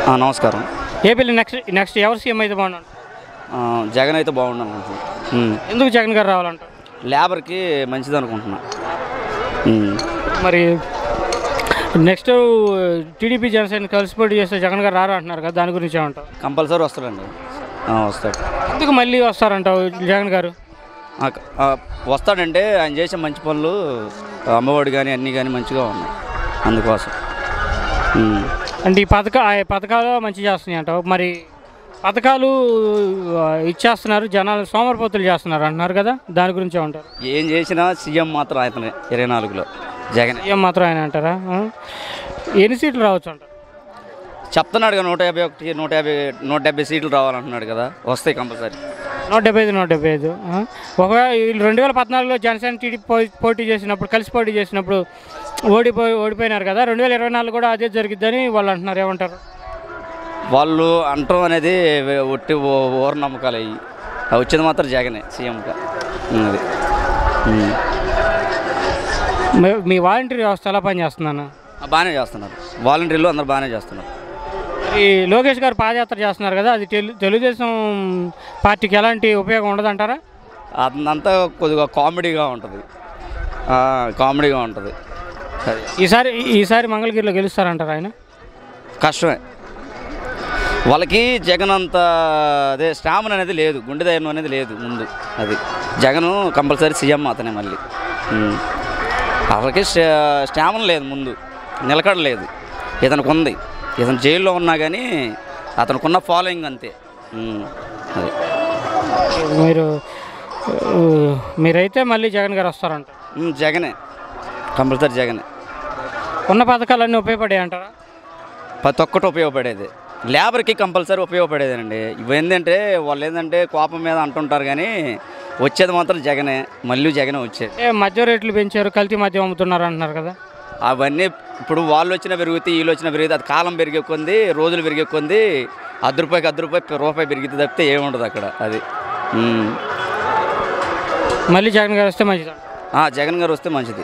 ఆ, నమస్కారం ఏపీలో నెక్స్ట్ నెక్స్ట్ ఎవరు సీఎం అయితే బాగున్నాడు ఆ, జగన్ అయితే బాగుండను ఉమ్. ఎందుకు జగన్ గారు రావాలంటారు లేబర్కి మంచిది అనుకుంటున్నా ఉమ్. మరి నెక్స్ట్ టీడీపీ జనసేన కలిసి పోటీ చేస్తే జగన్ గారు రారు అంటున్నారు కదా దాని గురించి ఏమంటావు కంపల్సరీ వస్తాడండి ఆ, వస్తాడు ఎందుకు మళ్ళీ వస్తారంటావు జగన్ గారు ఆ, ఆ, వస్తాడంటే ఆయన చేసే మంచి పనులు అమ్మఒడి కానీ అన్నీ కానీ మంచిగా ఉన్నాయి అందుకోసం ఉమ్. అంటే ఈ పథక ఆ పథకాలు మంచి చేస్తున్నాయి అంటావు మరి పథకాలు ఆ, ఇచ్చేస్తున్నారు జనాలు సోమరిపోతులు చేస్తున్నారు అంటున్నారు కదా దాని గురించి ఏమంటారు ఏం చేసినా సీఎం మాత్రం అతనే ఇరవై నాలుగులో జగన్ ఏం మాత్రం ఆయన అంటారా ఆ? ఎన్ని సీట్లు రావచ్చు అంటారు చెప్తున్నాడు కదా నూట యాభై ఒకటి నూట యాభై నూట డెబ్బై సీట్లు రావాలంటున్నాడు కదా వస్తాయి కంపల్సరీ నూట డెబ్బై ఐదు నూట డెబ్బై ఐదు ఆ? ఒకవేళ వీళ్ళు రెండు వేల పద్నాలుగులో జనసేన టీడీపీ పో- పోటీ చేసినప్పుడు కలిసి పోటీ చేసినప్పుడు ఓడిపోయి ఓడిపోయినారు కదా రెండు వేల ఇరవై నాలుగు కూడా అదే జరిగిద్దని వాళ్ళు అంటున్నారు ఏమంటారు వాళ్ళు అంటాం అనేది వే- ఒట్టి ఓ- ఓర నమ్మకాలు అయ్యి అవి వచ్చేది మాత్రం జగనే సీఎంగా అది ఉమ్. మీ- మీ వాలంటీర్ వ్యవస్థ ఎలా పనిచేస్తున్నాను ఆ, బాగానే చేస్తున్నారు వాలంటీర్లు అందరు బాగానే చేస్తున్నారు ఈ లోకేష్ గారు పాదయాత్ర చేస్తున్నారు కదా అది తెలు తెలుగుదేశం పార్టీకి ఎలాంటి ఉపయోగం ఉండదంటారా అదంతా కొద్దిగా కామెడీగా ఉంటుంది ఆ, కామెడీగా ఉంటుంది అది ఈసారి ఈసారి మంగళగిరిలో గెలుస్తారంటారా ఆయన కష్టమే వాళ్ళకి జగన్ అంత అదే స్టామినా అనేది లేదు గుండె ధైర్యం అనేది లేదు ముందు అది జగన్ కంపల్సరీ సీఎం అతనే మళ్ళీ ఉమ్. వాళ్ళకి స్టా- స్టామినా లేదు ముందు నిలకడ లేదు ఇతనికి ఉంది ఇతను జైల్లో ఉన్నా కానీ అతనుకున్న ఫాలోయింగ్ అంతే ఉమ్. అది మీరు ఆ, మీరైతే మళ్ళీ జగన్ గారు వస్తారంట ఉమ్, జగనే కంపల్సరీ జగనే ఉన్న పథకాలన్నీ ఉపయోగపడాయి అంటారా ప్రతి ఒక్కటి ఉపయోగపడేది లేబర్కి కంపల్సరీ ఉపయోగపడేదండి ఇవి ఏంటంటే వాళ్ళు ఏంటంటే కోపం మీద అంటుంటారు కానీ వచ్చేది మాత్రం జగనే మళ్ళీ జగనే వచ్చేది అంటే మద్య రేట్లు పెంచారు కల్తీ మద్యం అమ్ముతున్నారు అంటున్నారు కదా అవన్నీ ఇప్పుడు వాళ్ళు వచ్చిన పెరుగుతాయి వీళ్ళు వచ్చిన పెరుగుతాయి అది కాలం పెరిగే కొంది రోజులు పెరిగే కొంది అర్ధ రూపాయికి అర్ధ రూపాయి రూపాయి పెరిగితే తప్పితే ఏముండదు అక్కడ అది ఉమ్. మళ్ళీ జగన్ గారు వస్తే మంచిది ఆ, జగన్ గారు వస్తే మంచిది